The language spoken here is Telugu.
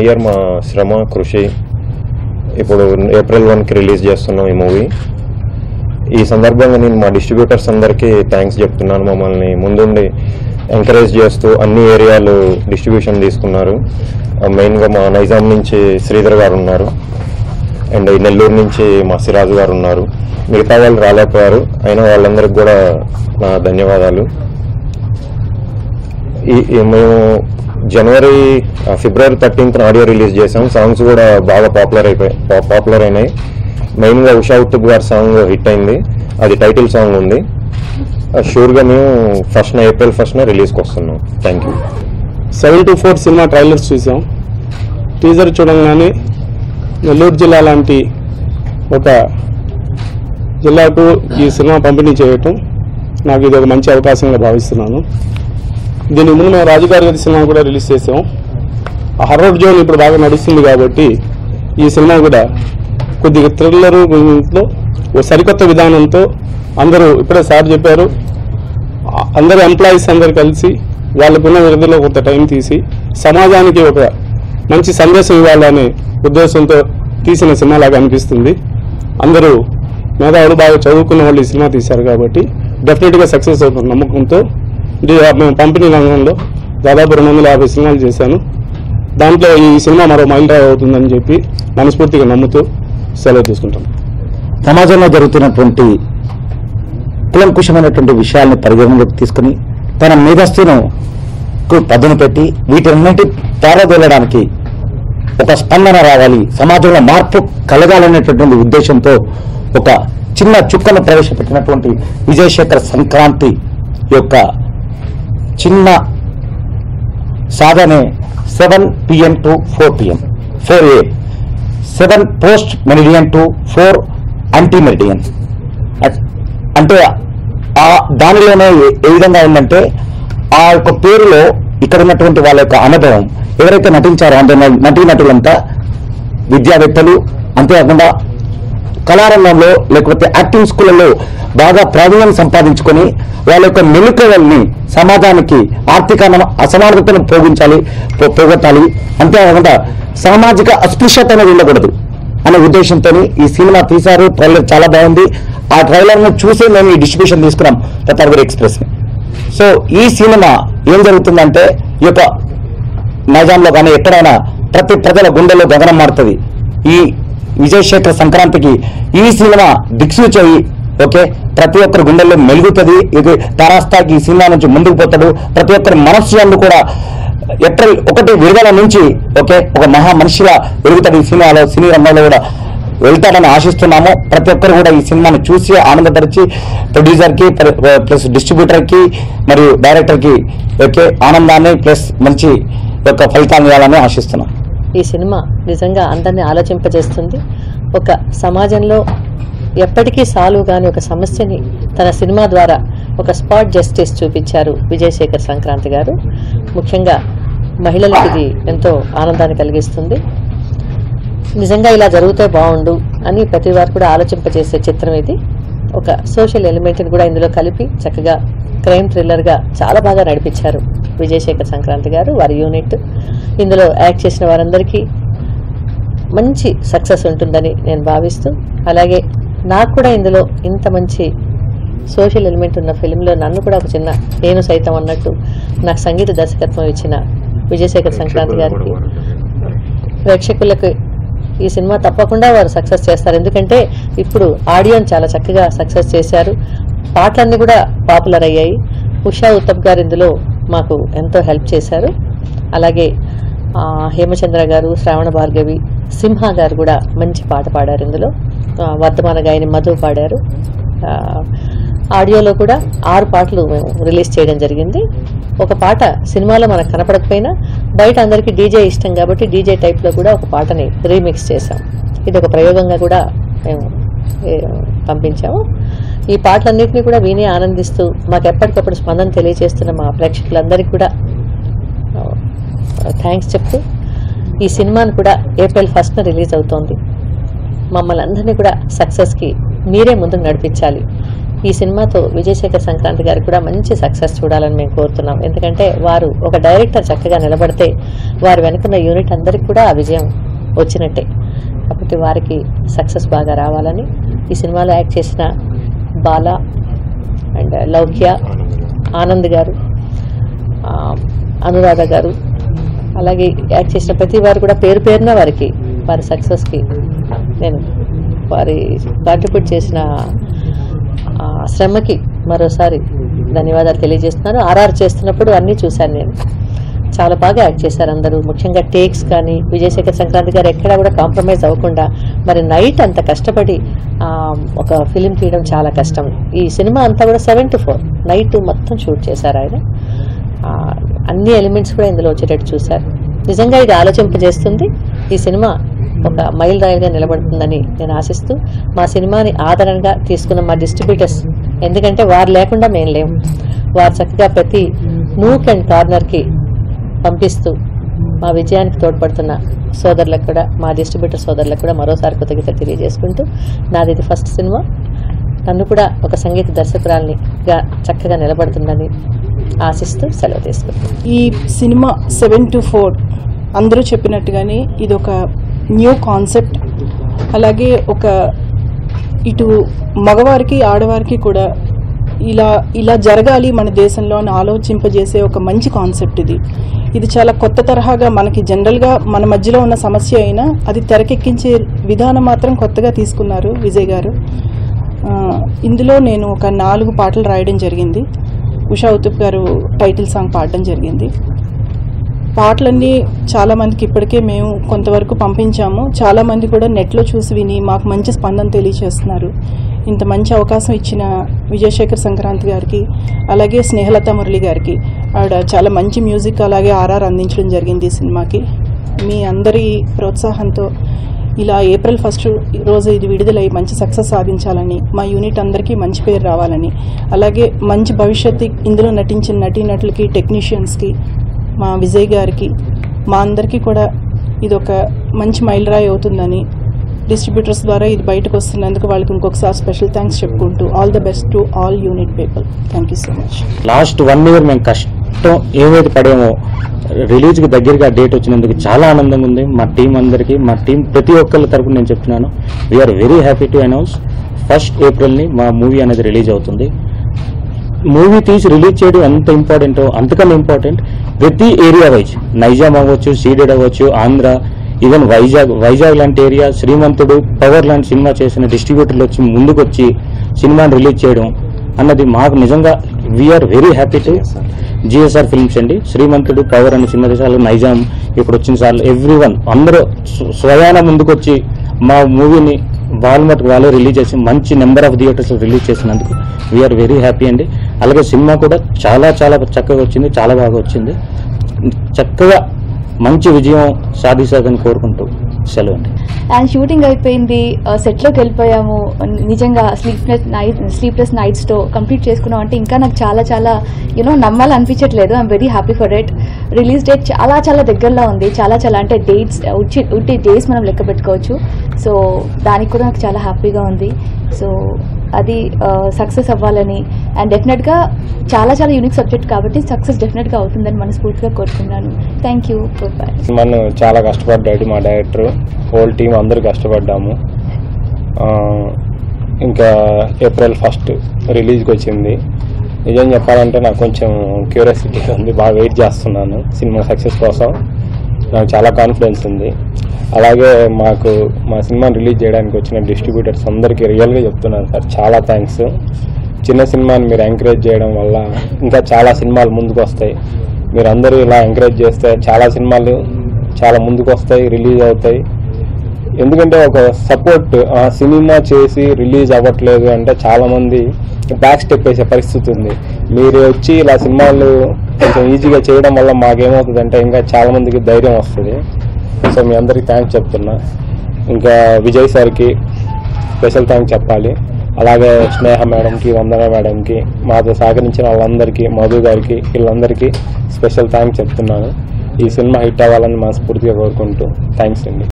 ఇయర్ మా శ్రమ కృషి ఇప్పుడు ఏప్రిల్ వన్కి రిలీజ్ చేస్తున్నాం ఈ మూవీ ఈ సందర్భంగా నేను మా డిస్ట్రిబ్యూటర్స్ అందరికీ థ్యాంక్స్ చెప్తున్నాను మమ్మల్ని ముందుండి ఎంకరేజ్ చేస్తూ అన్ని ఏరియాలు డిస్ట్రిబ్యూషన్ తీసుకున్నారు మెయిన్గా మా నైజాం నుంచి శ్రీధర్ గారు ఉన్నారు అండ్ ఈ నెల్లూరు నుంచి మా సిరాజు గారు ఉన్నారు మిగతా వాళ్ళు రాలేకపోయారు అయినా వాళ్ళందరికీ కూడా నా ధన్యవాదాలు ఈ ఈ మేము జనవరి ఆ, ఫిబ్రవరి థర్టీన్త్ ఆడియో రిలీజ్ చేసాం సాంగ్స్ కూడా బాగా పాపులర్ అయిపోయాయి పా- పాపులర్ అయినాయి మెయిన్గా ఉషా ఉత్తుప్ గారి సాంగ్ హిట్ అయింది అది టైటిల్ సాంగ్ ఉంది ఆ, షూర్గా మేము ఫస్ట్న ఏప్రిల్ ఫస్ట్న రిలీజ్కి వస్తున్నాం thank you seven to four cinema trailers చూసాం టీజర్ చూడంగానే నెల్లూరు జిల్లా లాంటి ఒక జిల్లాకు ఈ సినిమా పంపిణీ చేయటం నాకు ఇది ఒక మంచి అవకాశంగా భావిస్తున్నాను దీని ముందు మేము రాజుగారి గది సినిమా కూడా రిలీజ్ చేసాం ఆ హర్రర్ జోన్ ఇప్పుడు బాగా నడుస్తుంది కాబట్టి ఈ సినిమా కూడా కొద్దిగా థ్రిల్లర్ లో ఓ సరికొత్త విధానంతో అందరూ ఇప్పుడే సార్ చెప్పారు ఆ- అందరు ఎంప్లాయీస్ అందరు కలిసి వాళ్ళకున్న విధుల్లో కొంత టైం తీసి సమాజానికి ఒక మంచి సందేశం ఇవ్వాలనే ఉద్దేశంతో తీసిన సినిమా లాగా అనిపిస్తుంది అందరూ మేధావులు బాగా చదువుకున్న వాళ్ళు ఈ సినిమా తీశారు కాబట్టి డెఫినెట్గా సక్సెస్ అవుతున్న నమ్మకంతో ఇది మేము పంపిణీ రంగంలో దాదాపు రెండు వందల యాభై సినిమాలు చేశాను దాంట్లో ఈ సినిమా మరో మైలురాయి అవుతుందని చెప్పి మనస్ఫూర్తిగా నమ్ముతూ సెలవు తీసుకుంటాం సమాజంలో జరుగుతున్నటువంటి కులంకుశమైనటువంటి విషయాల్ని పరిగణలోకి తీసుకుని తన మేధస్సును కు పదును పెట్టి వీటన్నింటి పారదోలడానికి ఒక స్పందన రావాలి సమాజంలో మార్పు కలగాలనేటటువంటి ఉద్దేశంతో ఒక చిన్న చుక్కను ప్రవేశపెట్టినటువంటి విజయశేఖర్ సంక్రాంతి యొక్క చిన్న సాధనే seven PM to four PM four a seven post meridian to four ante meridian అట్- అంటే ఆ దానిలోనే ఏ- ఏ విధంగా ఉందంటే ఆ యొక్క పేరులో ఇక్కడ ఉన్నటువంటి వాళ్ళ యొక్క అనుభవం ఎవరైతే నటించారో అందులో నటీనటులంతా విద్యావేత్తలు అంతేకాకుండా కళారంగంలో లేకపోతే యాక్టింగ్ స్కూళ్ళలో బాగా ప్రావీణ్యం సంపాదించుకొని వాళ్ళ యొక్క మెలుకవల్ని సమాజానికి ఆర్థిక అన- అసమానతను పోగించాలి పో- పోగొట్టాలి అంతేకాకుండా సామాజిక అస్పృశ్యత అనేది ఉండకూడదు అనే ఉద్దేశంతో ఈ సినిమా తీశారు ట్రైలర్ చాలా బాగుంది ఆ ట్రైలర్ ను చూసి మేము ఈ డిస్ట్రిబ్యూషన్ తీసుకున్నాం ప్రతాపగిరి ఎక్స్ప్రెస్ ని సో ఈ సినిమా ఏం జరుగుతుందంటే ఈ యొక్క నైజాంలో కానీ ఎక్కడైనా ప్రతి ప్రజల గుండెలో గగనం మారుతుంది ఈ విజయశేఖర్ సంక్రాంతికి ఈ సినిమా దిక్సూచి ఓకే ప్రతి ఒక్కరి గుండెల్లో మెలుగుతుంది ఇది తారాస్థాయికి ఈ సినిమా నుంచి ముందుకు పోతాడు ప్రతి ఒక్కరి మనస్సు అందు కూడా ఏప్రిల్ ఒకటి విడుదల నుంచి ఓకే ఒక మహా మనిషిగా వెలుగుతాడు ఈ సినిమాలో సినీ రంగంలో కూడా వెళ్తాడని ఆశిస్తున్నాము ప్రతి ఒక్కరు కూడా ఈ సినిమాను చూసి ఆనందపరిచి ప్రొడ్యూసర్ కి ప్లస్ డిస్ట్రిబ్యూటర్ కి మరియు డైరెక్టర్ కి ఓకే ఆనందాన్ని ప్లస్ మంచి యొక్క ఫలితాన్ని ఇవ్వాలని ఆశిస్తున్నాం ఈ సినిమా నిజంగా అందరినీ ఆలోచింపజేస్తుంది ఒక సమాజంలో ఎప్పటికీ సాల్వ్ కాని ఒక సమస్యని తన సినిమా ద్వారా ఒక స్పాట్ జస్టిస్ చూపించారు విజయశేఖర్ సంక్రాంతి గారు ముఖ్యంగా మహిళలకు ఇది ఎంతో ఆనందాన్ని కలిగిస్తుంది నిజంగా ఇలా జరిగితే బాగుండు అని ప్రతి వారు కూడా ఆలోచింపజేసే చిత్రం ఇది ఒక సోషల్ ఎలిమెంట్ని కూడా ఇందులో కలిపి చక్కగా క్రైమ్ థ్రిల్లర్గా చాలా బాగా నడిపించారు విజయశేఖర్ సంక్రాంతి గారు వారి యూనిట్ ఇందులో యాక్ట్ చేసిన వారందరికీ మంచి సక్సెస్ ఉంటుందని నేను భావిస్తూ అలాగే నాకు కూడా ఇందులో ఇంత మంచి సోషల్ ఎలిమెంట్ ఉన్న ఫిలింలో నన్ను కూడా ఒక చిన్న నేను సైతం అన్నట్టు నాకు సంగీత దర్శకత్వం ఇచ్చిన విజయశేఖర్ సంక్రాంతి గారికి ప్రేక్షకులకు ఈ సినిమా తప్పకుండా వారు సక్సెస్ చేస్తారు ఎందుకంటే ఇప్పుడు ఆడియోని చాలా చక్కగా సక్సెస్ చేశారు పాటలన్నీ కూడా పాపులర్ అయ్యాయి ఉషా ఉత్తమ్ గారు ఇందులో మాకు ఎంతో హెల్ప్ చేశారు అలాగే ఆ, హేమచంద్ర గారు శ్రావణ భార్గవి సింహ గారు కూడా మంచి పాట పాడారు ఇందులో ఆ, వర్ధమాన గాయని మధు పాడారు ఆ, ఆడియోలో కూడా ఆరు పాటలు మేము రిలీజ్ చేయడం జరిగింది ఒక పాట సినిమాలో మనకు కనపడకపోయినా బయట అందరికీ డీజే ఇష్టం కాబట్టి డీజే టైప్లో కూడా ఒక పాటని రీమిక్స్ చేశాం ఇది ఒక ప్రయోగంగా కూడా మేము ఏ, పంపించాము ఈ పాటలన్నింటినీ కూడా విని ఆనందిస్తూ మాకు ఎప్పటికప్పుడు స్పందన తెలియజేస్తున్న మా ప్రేక్షకులందరికీ కూడా థ్యాంక్స్ చెప్తూ ఈ సినిమాను కూడా ఏప్రిల్ ఫస్ట్న రిలీజ్ అవుతోంది మమ్మల్ని అందరినీ కూడా సక్సెస్కి మీరే ముందుకు నడిపించాలి ఈ సినిమాతో విజయశేఖర్ సంక్రాంతి గారికి కూడా మంచి సక్సెస్ చూడాలని మేము కోరుతున్నాం ఎందుకంటే వారు ఒక డైరెక్టర్ చక్కగా నిలబడితే వారు వెనుకున్న యూనిట్ అందరికి కూడా ఆ విజయం వచ్చినట్టే కాబట్టి వారికి సక్సెస్ బాగా రావాలని ఈ సినిమాలో యాక్ట్ చేసిన బాల అండ్ లౌక్య ఆనంద్ గారు ఆ, అనురాధ గారు అలాగే యాక్ట్ చేసిన ప్రతి వారు కూడా పేరు పేరున వారికి వారి సక్సెస్కి నేను వారి కాంట్రిబ్యూట్ చేసిన ఆ, శ్రమకి మరోసారి ధన్యవాదాలు తెలియజేస్తున్నాను ఆర్ఆర్ చేస్తున్నప్పుడు అన్నీ చూశాను నేను చాలా బాగా యాక్ట్ చేశారు అందరూ ముఖ్యంగా టేక్స్ కానీ విజయశేఖర్ సంక్రాంతి గారు ఎక్కడా కూడా కాంప్రమైజ్ అవ్వకుండా మరి నైట్ అంత కష్టపడి ఆ, ఒక ఫిలిం తీయడం చాలా కష్టం ఈ సినిమా అంతా కూడా సెవెన్ టు ఫోర్ నైట్ మొత్తం షూట్ చేశారు ఆయన ఆ, అన్ని ఎలిమెంట్స్ కూడా ఇందులో వచ్చేటట్టు చూశారు నిజంగా ఇది ఆలోచింపజేస్తుంది ఈ సినిమా ఒక మైల్ రాయిగా నిలబడుతుందని నేను ఆశిస్తూ మా సినిమాని ఆదరణగా తీసుకున్న మా డిస్ట్రిబ్యూటర్స్ ఎందుకంటే వారు లేకుండా మేము లేము వారు చక్కగా ప్రతి నూక్ అండ్ కార్నర్కి పంపిస్తూ మా విజయానికి తోడ్పడుతున్న సోదరులకు కూడా మా డిస్ట్రిబ్యూటర్ సోదరులకు కూడా మరోసారి కృతజ్ఞత తెలియజేసుకుంటూ నాది ఇది ఫస్ట్ సినిమా నన్ను కూడా ఒక సంగీత దర్శకురాల్ని గా చక్కగా నిలబడుతుందని ఆశిస్తూ సెలవు తీసుకుంటాను ఈ సినిమా సెవెన్ టు ఫోర్ అందరూ చెప్పినట్టుగానే ఇది ఒక న్యూ కాన్సెప్ట్ అలాగే ఒక ఇటు మగవారికి ఆడవారికి కూడా ఇలా ఇలా జరగాలి మన దేశంలో అని ఆలోచింపజేసే ఒక మంచి కాన్సెప్ట్ ఇది ఇది చాలా కొత్త తరహాగా మనకి జనరల్గా మన మధ్యలో ఉన్న సమస్య అయినా అది తెరకెక్కించే విధానం మాత్రం కొత్తగా తీసుకున్నారు విజయ్ గారు ఆ, ఇందులో నేను ఒక నాలుగు పాటలు రాయడం జరిగింది ఉషా ఉతుప్ గారు టైటిల్ సాంగ్ పాడడం జరిగింది పాటలన్నీ చాలా మందికి ఇప్పటికే మేము కొంతవరకు పంపించాము చాలా మంది కూడా నెట్లో చూసి విని మాకు మంచి స్పందన తెలియచేస్తున్నారు ఇంత మంచి అవకాశం ఇచ్చిన విజయశేఖర్ సంక్రాంతి గారికి అలాగే స్నేహలత మురళి గారికి ఆవిడ చాలా మంచి మ్యూజిక్ అలాగే ఆర్ఆర్ అందించడం జరిగింది ఈ సినిమాకి మీ అందరి ప్రోత్సాహంతో ఇలా ఏప్రిల్ ఫస్ట్ రోజు ఇది విడుదలై మంచి సక్సెస్ సాధించాలని మా యూనిట్ అందరికీ మంచి పేరు రావాలని అలాగే మంచి భవిష్యత్తు ఇందులో నటించిన నటీనటులకి టెక్నీషియన్స్కి మా విజయ్ గారికి మా అందరికీ కూడా ఇది ఒక మంచి మైలురాయి అవుతుందని డిస్ట్రిబ్యూటర్స్ ద్వారా ఇది బయటకు వస్తున్నందుకు వాళ్ళకి ఇంకొకసారి స్పెషల్ థ్యాంక్స్ చెప్పుకుంటూ all the best to all unit people thank you so much last one year మేము కష్టం ఏమైతే పడామో రిలీజ్కి దగ్గరగా డేట్ వచ్చినందుకు చాలా ఆనందంగా ఉంది మా టీం అందరికీ మా టీం ప్రతి ఒక్కరి తరపున నేను చెప్తున్నాను we're very happy to announce first ఏప్రిల్ని మా మూవీ అనేది రిలీజ్ అవుతుంది మూవీ తీసి రిలీజ్ చేయడం ఎంత ఇంపార్టెంటో అంతకన్నా ఇంపార్టెంట్ ప్రతి ఏరియా వైజ్ నైజాం అవ్వచ్చు సీడెడ్ అవ్వచ్చు ఆంధ్ర ఈవెన్ వైజాగ్ వైజాగ్ లాంటి ఏరియా శ్రీమంతుడు పవర్ లాంటి సినిమా చేసిన డిస్ట్రిబ్యూటర్లు వచ్చి ముందుకొచ్చి సినిమాని రిలీజ్ చేయడం అన్నది మాకు నిజంగా we're very happy to GSR films అండి శ్రీమంతుడు పవర్ అనే సినిమా చేసారు నైజాం ఇప్పుడు వచ్చిన సార్లు ఎవ్రీ వన్ అందరూ స్వ- స్వయాన ముందుకొచ్చి మా మూవీని వాళ్ళ మటుకు వాళ్ళే రిలీజ్ చేసి మంచి నెంబర్ ఆఫ్ థియేటర్స్ రిలీజ్ చేసినందుకు వీఆర్ వెరీ హ్యాపీ అండి అలాగే సినిమా కూడా చాలా చాలా చక్కగా వచ్చింది చాలా బాగా వచ్చింది చక్కగా మంచి విజయం సాధిస్తుందని కోరుకుంటూ సెలవు అండి అండ్ షూటింగ్ అయిపోయింది సెట్లోకి వెళ్ళిపోయాము నిజంగా స్లీప్లెస్ నైట్ స్లీప్లెస్ నైట్స్తో కంప్లీట్ చేసుకున్నాం అంటే ఇంకా నాకు చాలా చాలా యూనో నమ్మాలనిపించట్లేదు I'm very happy for it release date చాలా చాలా దగ్గరలో ఉంది చాలా చాలా అంటే డేట్స్ ఉట్టి ఉట్టి డేస్ మనం లెక్క పెట్టుకోవచ్చు సో దానికి కూడా నాకు చాలా హ్యాపీగా ఉంది సో అది సక్సెస్ అవ్వాలని అండ్ డెఫినెట్గా చాలా చాలా యూనిక్ సబ్జెక్ట్ కాబట్టి సక్సెస్ డెఫినెట్గా అవుతుందని మనస్ఫూర్తిగా కోరుకున్నాను థ్యాంక్ యూ బాయ్ మనం చాలా కష్టపడ్డాడు మా డైరెక్టర్ హోల్ టీం అందరూ కష్టపడ్డాము ఆ, ఇంకా ఏప్రిల్ ఫస్ట్ రిలీజ్కి వచ్చింది నిజం చెప్పాలంటే నాకు కొంచెం క్యూరియాసిటీ ఉంది బాగా వెయిట్ చేస్తున్నాను సినిమా సక్సెస్ కోసం నాకు చాలా కాన్ఫిడెన్స్ ఉంది అలాగే మాకు మా సినిమాని రిలీజ్ చేయడానికి వచ్చిన డిస్ట్రిబ్యూటర్స్ అందరికీ రియల్గా చెప్తున్నాను సార్ చాలా థ్యాంక్స్ చిన్న సినిమాని మీరు ఎంకరేజ్ చేయడం వల్ల ఇంకా చాలా సినిమాలు ముందుకు వస్తాయి మీరు అందరూ ఇలా ఎంకరేజ్ చేస్తే చాలా సినిమాలు చాలా ముందుకు వస్తాయి రిలీజ్ అవుతాయి ఎందుకంటే ఒక సపోర్ట్ ఆ సినిమా చేసి రిలీజ్ అవ్వట్లేదు అంటే చాలా మంది బ్యాక్ స్టెప్ వేసే పరిస్థితి ఉంది మీరు వచ్చి ఇలా సినిమాలు కొంచెం ఈజీగా చేయడం వల్ల మాకేమవుతుంది అంటే ఇంకా చాలా మందికి ధైర్యం వస్తుంది సో మీ అందరికీ థ్యాంక్స్ చెప్తున్నా ఇంకా విజయ్ సార్కి స్పెషల్ థ్యాంక్స్ చెప్పాలి అలాగే స్నేహ మేడంకి వందన మేడంకి మాతో సహకరించిన వాళ్ళందరికీ మధు గారికి వీళ్ళందరికీ స్పెషల్ థ్యాంక్స్ చెప్తున్నాను ఈ సినిమా హిట్ అవ్వాలని మనస్ఫూర్తిగా కోరుకుంటూ థ్యాంక్స్ అండి